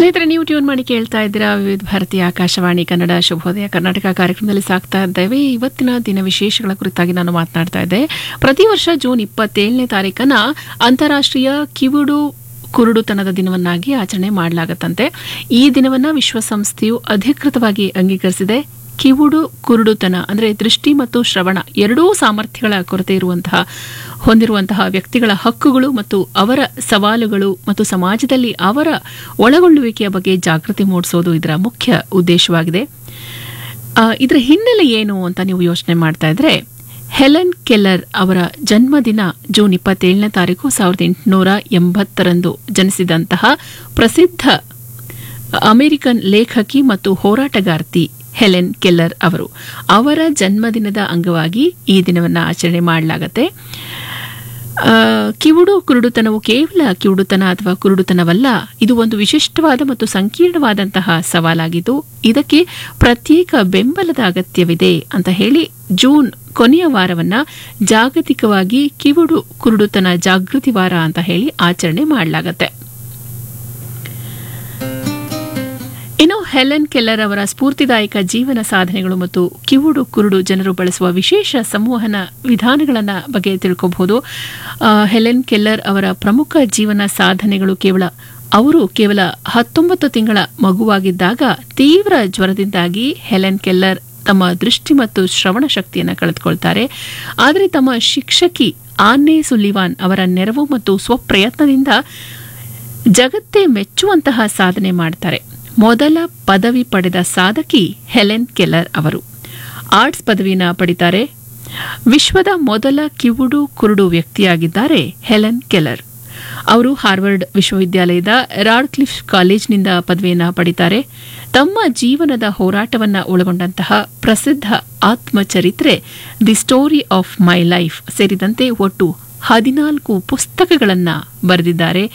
ಸ್ನೇಹಿತರೆ ನೀವು ಟ್ಯೂನ್ ಮಾಡಿ ಕೇಳ್ತಾ ಇದ್ದೀರಾ ವಿವಿಧ ಭಾರತೀಯ ಆಕಾಶವಾಣಿ ಕನ್ನಡ ಶುಭೋದಯ ಕರ್ನಾಟಕ ಕಾರ್ಯಕ್ರಮದಲ್ಲಿ ಸಾಕ್ತಾ ಇದ್ದೇವೆ ಇವತ್ತಿನ ದಿನ ವಿಶೇಷಗಳ ಕುರಿತಾಗಿ ನಾನು ಮಾತನಾಡ್ತಾ ಇದ್ದೆ ಪ್ರತಿ ವರ್ಷ ಜೂನ್ ಇಪ್ಪತ್ತೇಳನೇ ತಾರೀಕನ್ನ ಅಂತಾರಾಷ್ಟ್ರೀಯ ಕಿವುಡು ಕುರುಡುತನದ ದಿನವನ್ನಾಗಿ ಆಚರಣೆ ಮಾಡಲಾಗತ್ತಂತೆ ಈ ದಿನವನ್ನ ವಿಶ್ವಸಂಸ್ಥೆಯು ಅಧಿಕೃತವಾಗಿ ಅಂಗೀಕರಿಸಿದೆ ಕಿವುಡು ಕುರುಡುತನ ಅಂದರೆ ದೃಷ್ಟಿ ಮತ್ತು ಶ್ರವಣ ಎರಡೂ ಸಾಮರ್ಥ್ಯಗಳ ಕೊರತೆ ಇರುವಂತಹ ಹೊಂದಿರುವಂತಹ ವ್ಯಕ್ತಿಗಳ ಹಕ್ಕುಗಳು ಮತ್ತು ಅವರ ಸವಾಲುಗಳು ಮತ್ತು ಸಮಾಜದಲ್ಲಿ ಅವರ ಒಳಗೊಳ್ಳುವಿಕೆಯ ಬಗ್ಗೆ ಜಾಗೃತಿ ಮೂಡಿಸೋದು ಇದರ ಮುಖ್ಯ ಉದ್ದೇಶವಾಗಿದೆ ಆ, ಇದರ ಹಿನ್ನೆಲೆ ಏನು ಅಂತ ನೀವು ಯೋಚನೆ ಮಾಡ್ತಾ ಇದ್ರೆ ಹೆಲೆನ್ ಕೆಲ್ಲರ್ ಅವರ ಜನ್ಮದಿನ ಜೂನ್ ಇಪ್ಪತ್ತೇಳನೇ ತಾರೀಕು ಸಾವಿರದ ಎಂಟುನೂರ ಎಂಬತ್ತರಂದು ಜನಿಸಿದಂತಹ ಪ್ರಸಿದ್ಧ ಅಮೆರಿಕನ್ ಲೇಖಕಿ ಮತ್ತು ಹೋರಾಟಗಾರ್ತಿ ಹೆಲೆನ್ ಕೆಲ್ಲರ್ ಅವರು ಅವರ ಜನ್ಮದಿನದ ಅಂಗವಾಗಿ ಈ ದಿನವನ್ನು ಆಚರಣೆ ಮಾಡಲಾಗತ್ತೆ ಆ, ಕಿವುಡು ಕುರುಡುತನವು ಕೇವಲ ಕಿವುಡುತನ ಅಥವಾ ಕುರುಡುತನವಲ್ಲ ಇದು ಒಂದು ವಿಶಿಷ್ಟವಾದ ಮತ್ತು ಸಂಕೀರ್ಣವಾದಂತಹ ಸವಾಲಾಗಿದ್ದು ಇದಕ್ಕೆ ಪ್ರತ್ಯೇಕ ಬೆಂಬಲದ ಅಗತ್ಯವಿದೆ ಅಂತ ಹೇಳಿ ಜೂನ್ ಕೊನೆಯ ವಾರವನ್ನ ಜಾಗತಿಕವಾಗಿ ಕಿವುಡು ಕುರುಡುತನ ಜಾಗೃತಿ ವಾರ ಅಂತ ಹೇಳಿ ಆಚರಣೆ ಮಾಡಲಾಗತ್ತೆ ಇನ್ನು ಹೆಲೆನ್ ಕೆಲ್ಲರ್ ಅವರ ಸ್ಫೂರ್ತಿದಾಯಕ ಜೀವನ ಸಾಧನೆಗಳು ಮತ್ತು ಕಿವುಡು ಕುರುಡು ಜನರು ಬಳಸುವ ವಿಶೇಷ ಸಂವಹನ ವಿಧಾನಗಳನ್ನ ಬಗ್ಗೆ ತಿಳ್ಕೋಬಹುದು ಆ, ಹೆಲೆನ್ ಕೆಲ್ಲರ್ ಅವರ ಪ್ರಮುಖ ಜೀವನ ಸಾಧನೆಗಳು ಕೇವಲ ಅವರು ಕೇವಲ ಹತ್ತೊಂಬತ್ತು ತಿಂಗಳ ಮಗುವಾಗಿದ್ದಾಗ ತೀವ್ರ ಜ್ವರದಿಂದಾಗಿ ಹೆಲೆನ್ ಕೆಲ್ಲರ್ ತಮ್ಮ ದೃಷ್ಟಿ ಮತ್ತು ಶ್ರವಣ ಶಕ್ತಿಯನ್ನು ಕಳೆದುಕೊಳ್ತಾರೆ ಆದರೆ ತಮ್ಮ ಶಿಕ್ಷಕಿ ಆನ್ನೆ ಸುಲಿವಾನ್ ಅವರ ನೆರವು ಮತ್ತು ಸ್ವಪ್ರಯತ್ನದಿಂದ ಜಗತ್ತೇ ಮೆಚ್ಚುವಂತಹ ಸಾಧನೆ ಮಾಡ್ತಾರೆ ಮೊದಲ ಪದವಿ ಪಡೆದ ಸಾಧಕಿ ಹೆಲೆನ್ ಕೆಲ್ಲರ್ ಅವರು ಆರ್ಟ್ಸ್ ಪದವಿನ ಪಡಿತಾರೆ ವಿಶ್ವದ ಮೊದಲ ಕಿವುಡು ಕುರುಡು ವ್ಯಕ್ತಿಯಾಗಿದ್ದಾರೆ ಹೆಲೆನ್ ಕೆಲ್ಲರ್ ಅವರು ಹಾರ್ವರ್ಡ್ ವಿಶ್ವವಿದ್ಯಾಲಯದ ರಾಡ್ಕ್ಲಿಫ್ ಕಾಲೇಜ್ನಿಂದ ಪದವಿಯನ್ನು ಪಡಿತಾರೆ ತಮ್ಮ ಜೀವನದ ಹೋರಾಟವನ್ನ ಒಳಗೊಂಡಂತಹ ಪ್ರಸಿದ್ಧ ಆತ್ಮಚರಿತ್ರೆ the story of my life ಸೇರಿದಂತೆ ಒಟ್ಟು ಹದಿನಾಲ್ಕು ಪುಸ್ತಕಗಳನ್ನು ಬರೆದಿದ್ದಾರೆ